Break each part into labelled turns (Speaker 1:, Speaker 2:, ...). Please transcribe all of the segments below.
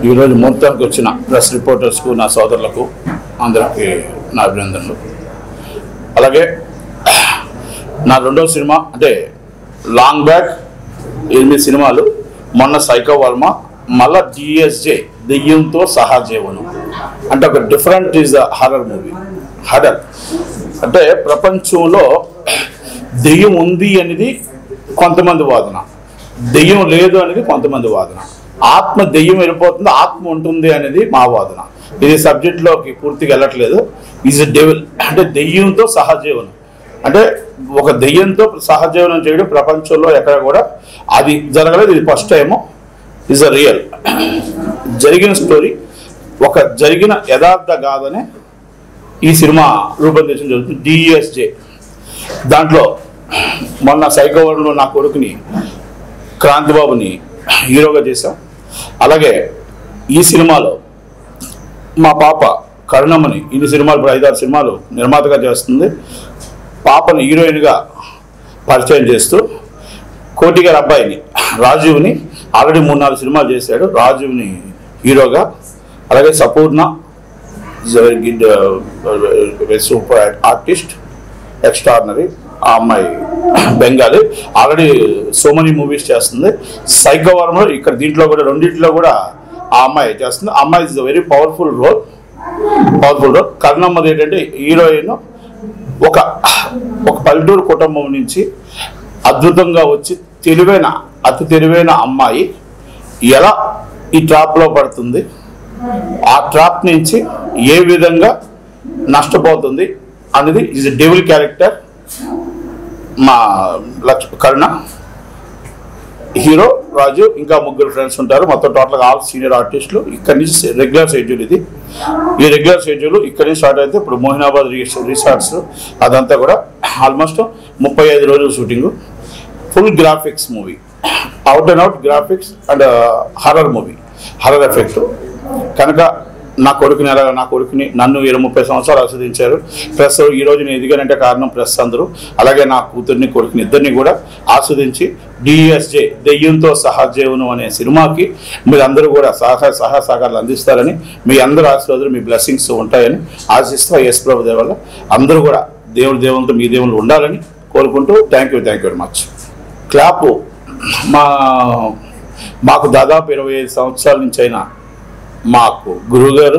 Speaker 1: ఈరోజు మొత్తానికి వచ్చిన ప్రెస్ రిపోర్టర్స్కు నా సోదరులకు అందరికీ నా అభినందనలు అలాగే నా రెండో సినిమా అంటే లాంగ్ బ్యాక్ ఎనిమిది సినిమాలు మొన్న సైకో వర్మ మళ్ళా డిఎస్జే దెయ్యంతో సహజీవనం అంటే ఒక different is the horror movie horror అంటే ప్రపంచంలో దెయ్యం ఉంది అనేది కొంతమంది వాదన దెయ్యం లేదు అనేది కొంతమంది వాదన ఆత్మ దెయ్యం వెళ్ళిపోతుంది ఆత్మ ఉంటుంది అనేది మా వాదన ఇది సబ్జెక్ట్లోకి పూర్తిగా వెళ్ళట్లేదు ఈజ్ డెవిల్ అంటే దెయ్యంతో సహజీవనం అంటే ఒక దెయ్యంతో సహజీవనం చేయడం ప్రపంచంలో ఎక్కడ కూడా అది జరగలేదు ఇది first time is a real జరిగిన స్టోరీ ఒక జరిగిన యథార్థ గాథనే ఈ సినిమా రూపొందించడం జరుగుతుంది డిఎస్జే దాంట్లో మొన్న సైకోవరంలో నా కొడుకుని క్రాంతిబాబుని హీరోగా చేశాం అలాగే ఈ సినిమాలో మా పాప కరుణమ్మని ఇన్ని సినిమాలు ఇప్పుడు ఐదారు సినిమాలు నిర్మాతగా చేస్తుంది పాపను హీరోయిన్గా పరిచయం చేస్తూ కోటి గారి అబ్బాయిని రాజీవ్ని ఆల్రెడీ మూడు నాలుగు సినిమాలు చేశాడు రాజీవ్ని హీరోగా అలాగే సపూర్ణ సూపర్ ఆర్టిస్ట్ ఎక్స్ట్రాడినరీ ఆ అమ్మాయి Bengali already so many movies చేస్తుంది సైకో వర్మ ఇక్కడ దీంట్లో కూడా రెండింటిలో కూడా ఆ అమ్మాయి చేస్తుంది ఆ అమ్మాయి is very powerful role powerful role కర్ణమ్మది ఏంటంటే హీరోయిన్ ఒక ఒక పల్లెటూరు కుటుంబం నుంచి అద్భుతంగా వచ్చి తెలివైన అతి తెలివైన అమ్మాయి ఎలా ఈ ట్రాప్లో పడుతుంది ఆ ట్రాప్ నుంచి ఏ విధంగా నష్టపోతుంది అనేది ఈజ్ డెవిల్ క్యారెక్టర్ మా లక్ష కరుణ హీరో రాజు ఇంకా ముగ్గురు ఫ్రెండ్స్ ఉంటారు మొత్తం టోటల్గా ఆల్ సీనియర్ ఆర్టిస్టులు ఇక్కడ నుంచి రెగ్యులర్ షెడ్యూల్ ఇది ఈ రెగ్యులర్ షెడ్యూల్ ఇక్కడ నుంచి స్టార్ట్ అయితే ఇప్పుడు మోహినాబాద్ రిసార్ట్స్ అదంతా కూడా ఆల్మోస్ట్ ముప్పై ఐదు రోజులు shooting full graphics movie out and out graphics and horror movie horror effect కనుక నా కొడుకుని ఎలా నా కొడుకుని నన్ను ఇరవై ముప్పై సంవత్సరాలు ఆస్వాదించారు ప్లస్ ఈ రోజు నేను ఎదిగానంటే కారణం ప్లస్ అందరూ అలాగే నా కూతుర్ని కొడుకుని ఇద్దరిని కూడా ఆస్వాదించి డిఎస్జే దెయ్యంతో సహజీవనం అనే సినిమాకి మీరందరూ కూడా సహా సహా సహకారాలు అందిస్తారని మీ అందరి ఆశీర్వాదాలు మీ బ్లెస్సింగ్స్ ఉంటాయని ఆశిస్తూ ఎస్ ప్రభు దేవల్ల అందరూ కూడా దేవుడి దేవులతో మీ దేవుళ్ళు ఉండాలని కోరుకుంటూ thank you thank you very much clap మా మాకు దాదాపు ఇరవై ఐదు సంవత్సరాల నుంచి అయినా మాకు గురువుగారు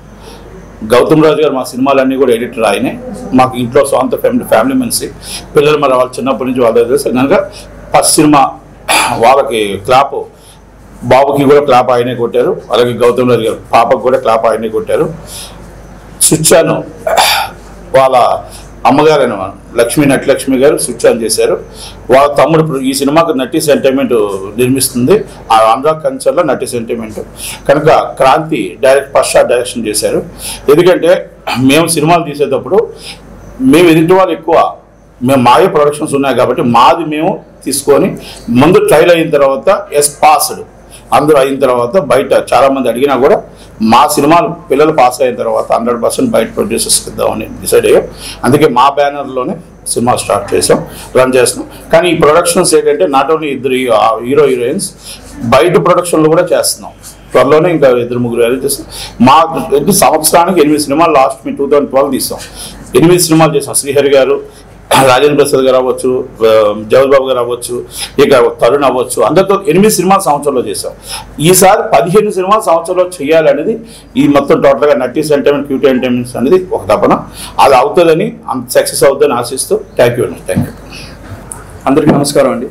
Speaker 1: గౌతమ్ రాజు గారు మా సినిమాలన్నీ కూడా ఎడిటర్ ఆయనే మాకు ఇంట్లో సొంత ఫ్యామిలీ ఫ్యామిలీ మనిషి పిల్లలు మరి వాళ్ళు చిన్నప్పటి నుంచి వాళ్ళ తెలుసు కనుక ఫస్ట్ సినిమా వాళ్ళకి క్లాప్ బాబుకి కూడా క్లాప్ ఆయనే కొట్టారు అలాగే గౌతమ్ రాజు గారు పాపకు కూడా క్లాప్ ఆయనే కొట్టారు స్విచ్చాను వాళ్ళ అమ్మగారైన లక్ష్మీ నటలక్ష్మి గారు స్విచ్ ఆన్ చేశారు వాళ్ళ తమ్ముడు ఇప్పుడు ఈ సినిమాకు నటి సెంటిమెంట్ నిర్మిస్తుంది ఆ అనురాగ్ కల్చర్లో నటి సెంటిమెంట్ కనుక Kranti direct first shot direction చేశారు ఎందుకంటే మేము సినిమాలు తీసేటప్పుడు మేము ఎదుటి వాళ్ళు ఎక్కువ మేము మాయే ప్రొడక్షన్స్ ఉన్నాయి కాబట్టి మాది మేము తీసుకొని ముందు ట్రైల్ అయిన తర్వాత ఎస్ పాస్డ్ అందరూ అయిన తర్వాత బయట చాలా మంది అడిగినా కూడా మా సినిమాలు పిల్లలు పాస్ అయిన తర్వాత హండ్రెడ్ పర్సెంట్ బయట ప్రొడ్యూసర్స్ ఇద్దామని డిసైడ్ అయ్యాం అందుకే మా బ్యానర్లోనే సినిమా స్టార్ట్ చేసాం రన్ చేస్తున్నాం కానీ ఈ ప్రొడక్షన్స్ ఏంటంటే నాట్ ఓన్లీ ఇద్దరు హీరో హీరోయిన్స్ బయట ప్రొడక్షన్లు కూడా చేస్తున్నాం త్వరలోనే ఇంకా ఇద్దరు ముగ్గురు యాడ్ చేస్తాం మా ఎన్ని సంవత్సరానికి ఎనిమిది సినిమాలు లాస్ట్ మీ టూ థౌసండ్ ట్వెల్వ్ తీసాం ఎనిమిది సినిమాలు చేసాం శ్రీహరి గారు రాజేంద్ర ప్రసాద్ గారు అవ్వచ్చు జవహర్ బాబు గారు అవ్వచ్చు ఇక తరుణ్ అవ్వచ్చు అందరితో ఎనిమిది సినిమాలు సంవత్సరంలో చేశాం ఈసారి పదిహేను సినిమాలు సంవత్సరంలో చేయాలనేది ఈ మొత్తం టోటల్గా నటీ ఎంటర్టైన్మెంట్ క్యూటీ ఎంటర్టైన్మెంట్స్ అనేది ఒక తపన అది అవుతుందని అంత సక్సెస్ అవుతుందని ఆశిస్తూ థ్యాంక్ యూ అండి థ్యాంక్ యూ
Speaker 2: అందరికీ నమస్కారం అండి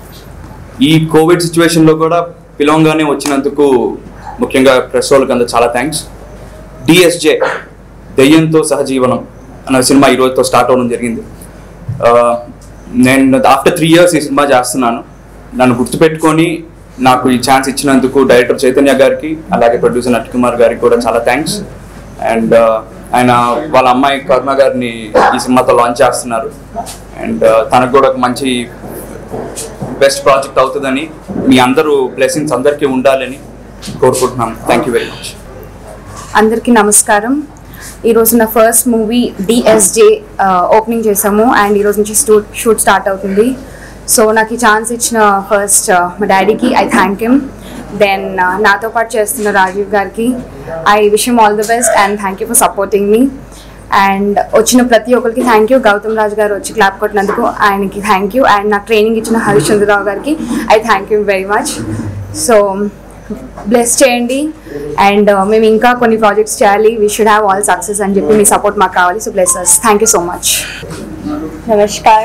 Speaker 2: ఈ కోవిడ్ సిచ్యువేషన్లో కూడా పిలవంగానే వచ్చినందుకు ముఖ్యంగా ప్రెస్ వాళ్ళకి అందరూ చాలా థ్యాంక్స్ డిఎస్జే దెయ్యంతో సహజీవనం అన్న సినిమా ఈ రోజుతో స్టార్ట్ అవ్వడం జరిగింది ఆ, నేను ఆఫ్టర్ త్రీ ఇయర్స్ ఈ సినిమా చేస్తున్నాను నన్ను గుర్తుపెట్టుకొని నాకు ఈ ఛాన్స్ ఇచ్చినందుకు డైరెక్టర్ చైతన్య గారికి అలాగే ప్రొడ్యూసర్ నట్ కుమార్ గారికి కూడా చాలా థ్యాంక్స్ అండ్ ఆయన వాళ్ళ అమ్మాయి కర్మ గారిని ఈ సినిమాతో లాంచ్ చేస్తున్నారు అండ్ తనకు కూడా ఒక మంచి బెస్ట్ ప్రాజెక్ట్ అవుతుందని మీ అందరూ బ్లెస్సింగ్స్ అందరికీ ఉండాలని కోరుకుంటున్నాం థ్యాంక్ యూ వెరీ మచ్
Speaker 3: అందరికీ నమస్కారం ఈరోజు నా ఫస్ట్ మూవీ డిఎస్జే ఓపెనింగ్ చేసాము అండ్ ఈరోజు నుంచి షూట్ షూట్ స్టార్ట్ అవుతుంది సో నాకు ఈ ఛాన్స్ ఇచ్చిన ఫస్ట్ మా డాడీకి ఐ థ్యాంక్ హిమ్ దెన్ నాతో పాటు చేస్తున్న రాజీవ్ గారికి I wish all the best and thank you for supporting మీ అండ్ వచ్చిన ప్రతి ఒక్కరికి థ్యాంక్ యూ గౌతమ్ రాజు గారు వచ్చి క్లాప్ కొట్టినందుకు ఆయనకి థ్యాంక్ యూ అండ్ నాకు ట్రైనింగ్ ఇచ్చిన హరిశ్చంద్రరావు గారికి I thank you very much so bless చేయండి అండ్ మేము ఇంకా కొన్ని ప్రాజెక్ట్స్ చేయాలి we should have all success అని చెప్పి మీ సపోర్ట్ మాకు కావాలి so bless us thank you so much
Speaker 4: Namaskar.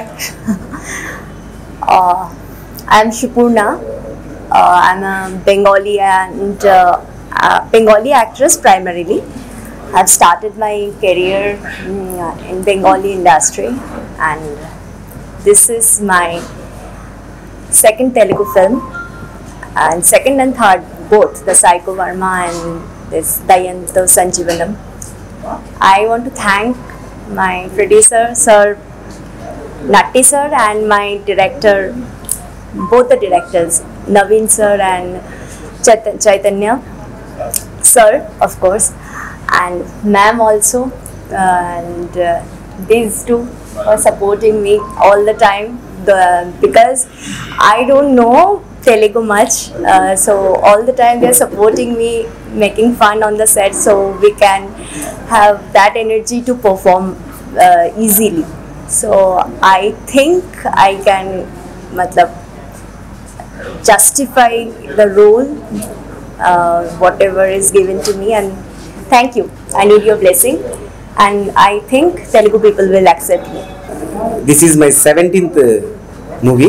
Speaker 4: uh, I'm Shupurna. Uh, I'm a Bengali and uh, uh, Bengali actress primarily. I've started my career mm, in Bengali industry, and this is my second Telugu film, and second and third both the Psycho Varma and this Dayanto Sanjeevanam. I want to thank my producer, Sir Natti sir and my director, both the directors, Naveen sir and Chait- Chaitanya sir, of course, and ma'am also, and uh, these two are supporting me all the time. The, because I don't know Telugu much, uh, so all the time they're supporting me, making fun on the set, so we can have that energy to perform uh, easily. So I think I can, matlab, justify the role, uh, whatever is given to me, and thank you. I need your blessing, and I think Telugu people will accept me.
Speaker 5: This is my seventeenth movie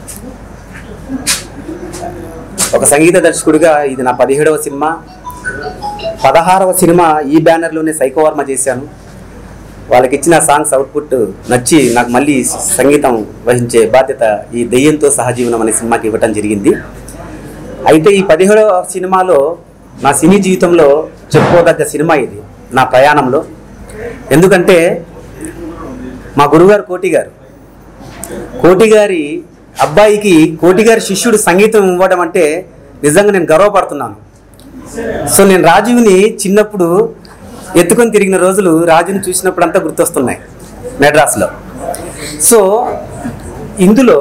Speaker 5: ఒక సంగీత దర్శకుడిగా ఇది నా పదిహేడవ cinema పదహారవ cinema ఈ బ్యానర్లోనే సైకోవర్మ చేశాను వాళ్ళకి ఇచ్చిన సాంగ్స్ అవుట్పుట్ నచ్చి నాకు మళ్ళీ సంగీతం వహించే బాధ్యత ఈ దెయ్యంతో సహజీవనం అనే సినిమాకి ఇవ్వటం జరిగింది అయితే ఈ పదిహేడవ సినిమాలో నా సినీ జీవితంలో చెప్పుకోదగ్గ సినిమా ఇది నా ప్రయాణంలో ఎందుకంటే మా గురుగారు కోటి గారు కోటి గారి అబ్బాయికి కోటి గారి శిష్యుడు సంగీతం ఇవ్వడం అంటే నిజంగా నేను గర్వపడుతున్నాను సో నేను రాజీవ్ని చిన్నప్పుడు ఎత్తుకొని తిరిగిన రోజులు రాజుని చూసినప్పుడు అంతా గుర్తొస్తున్నాయి మెడ్రాస్లో సో ఇందులో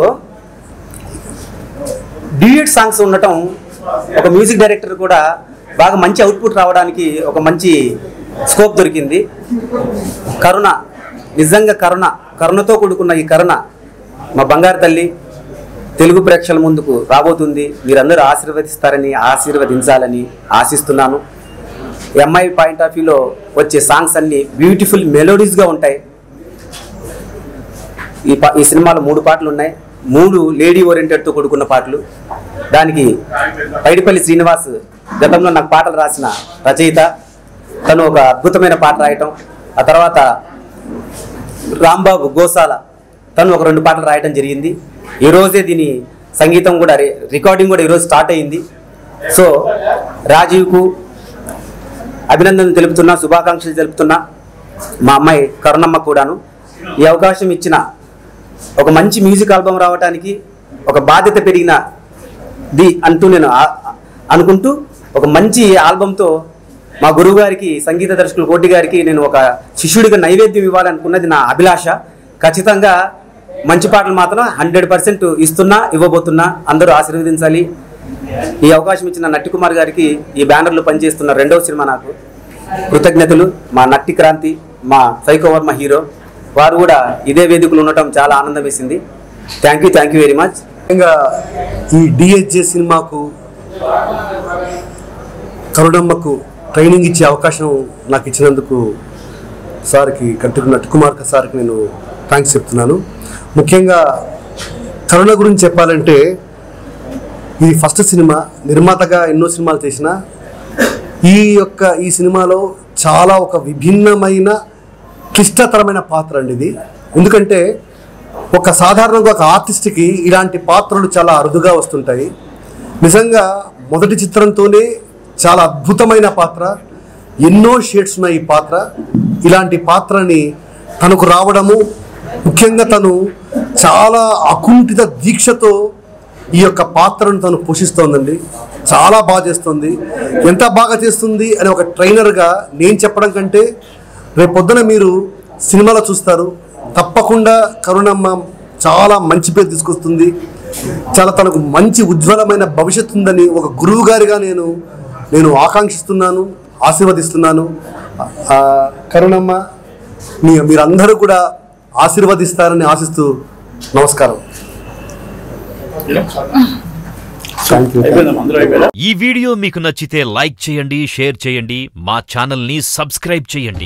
Speaker 5: డ్యూయట్ సాంగ్స్ ఉండటం ఒక మ్యూజిక్ డైరెక్టర్ కూడా బాగా మంచి అవుట్పుట్ రావడానికి ఒక మంచి స్కోప్ దొరికింది కరుణ నిజంగా కరుణ కరుణతో కూడుకున్న ఈ కరుణ మా బంగారు తల్లి తెలుగు ప్రేక్షకుల ముందుకు రాబోతుంది మీరందరూ ఆశీర్వదిస్తారని ఆశీర్వదించాలని ఆశిస్తున్నాను ఎంఐ పాయింట్ ఆఫ్ వ్యూలో వచ్చే సాంగ్స్ అన్ని బ్యూటిఫుల్ మెలోడీస్గా ఉంటాయి ఈ పా ఈ సినిమాలో మూడు పాటలు ఉన్నాయి మూడు లేడీ ఓరియంటెడ్తో కూడుకున్న పాటలు దానికి పైడిపల్లి శ్రీనివాస్ గతంలో నాకు పాటలు రాసిన రచయిత తను ఒక అద్భుతమైన పాట రాయటం ఆ తర్వాత రాంబాబు గోసాల తను ఒక రెండు పాటలు రాయటం జరిగింది ఈ రోజే దీని సంగీతం కూడా రి- రికార్డింగ్ కూడా ఈరోజు స్టార్ట్ అయింది సో రాజీవ్కు అభినందనలు తెలుపుతున్నా శుభాకాంక్షలు తెలుపుతున్నా మా అమ్మాయి కరుణమ్మ కూడాను ఈ అవకాశం ఇచ్చిన ఒక మంచి మ్యూజిక్ ఆల్బమ్ రావడానికి ఒక బాధ్యత పెరిగిన ది అంటూ నేను ఆ- అనుకుంటూ ఒక మంచి ఆల్బంతో మా గురువు గారికి సంగీత దర్శకులు కోటి గారికి నేను ఒక శిష్యుడిగా నైవేద్యం ఇవ్వాలనుకున్నది నా అభిలాష ఖచ్చితంగా మంచి పాటలు మాత్రం హండ్రెడ్ పర్సెంట్ ఇస్తున్నా ఇవ్వబోతున్నా అందరూ ఆశీర్వదించాలి ఈ అవకాశం ఇచ్చిన నట్టి కుమార్ గారికి ఈ బ్యానర్లో పనిచేస్తున్న రెండవ సినిమా నాకు కృతజ్ఞతలు మా నట్టి క్రాంతి మా సైకోవర్మ హీరో వారు కూడా ఇదే వేదికలు ఉండటం చాలా ఆనందం వేసింది thank you thank you very much
Speaker 6: ముఖ్యంగా ఈ డిహెచ్జే సినిమాకు కరుణమ్మకు ట్రైనింగ్ ఇచ్చే అవకాశం నాకు ఇచ్చినందుకు సార్కి కంటికి నట్ కుమార్ సార్కి నేను థ్యాంక్స్ చెప్తున్నాను ముఖ్యంగా కరుణ గురించి చెప్పాలంటే ఇది ఫస్ట్ సినిమా నిర్మాతగా ఎన్నో సినిమాలు చేసిన ఈ యొక్క ఈ సినిమాలో చాలా ఒక విభిన్నమైన క్లిష్టతరమైన పాత్ర అండి ఇది ఎందుకంటే ఒక సాధారణంగా ఒక ఆర్టిస్ట్కి ఇలాంటి పాత్రలు చాలా అరుదుగా వస్తుంటాయి నిజంగా మొదటి చిత్రంతోనే చాలా అద్భుతమైన పాత్ర ఎన్నో షేడ్స్ ఉన్న ఈ పాత్ర ఇలాంటి పాత్రని తనకు రావడము ముఖ్యంగా తను చాలా అకుంఠిత దీక్షతో ఈ యొక్క పాత్రను తను పోషిస్తోందండి చాలా బాగా చేస్తుంది ఎంత బాగా చేస్తుంది అని ఒక ట్రైనర్గా నేను చెప్పడం కంటే రేపు పొద్దున మీరు సినిమాలో చూస్తారు తప్పకుండా కరుణమ్మ చాలా మంచి పేరు తీసుకొస్తుంది చాలా తనకు మంచి ఉజ్వలమైన భవిష్యత్తు ఉందని ఒక గురువు గారిగా నేను నేను ఆకాంక్షిస్తున్నాను ఆశీర్వదిస్తున్నాను ఆ, కరుణమ్మ మీ మీరందరూ కూడా ఆశీర్వదిస్తారని ఆశిస్తూ నమస్కారం థ్యాంక్ యూ
Speaker 1: అయిపోయిందమ్మా అందరూ అయిపోయారా
Speaker 7: ఈ వీడియో మీకు నచ్చితే లైక్ చేయండి షేర్ చేయండి మా ఛానల్ని సబ్స్క్రైబ్ చేయండి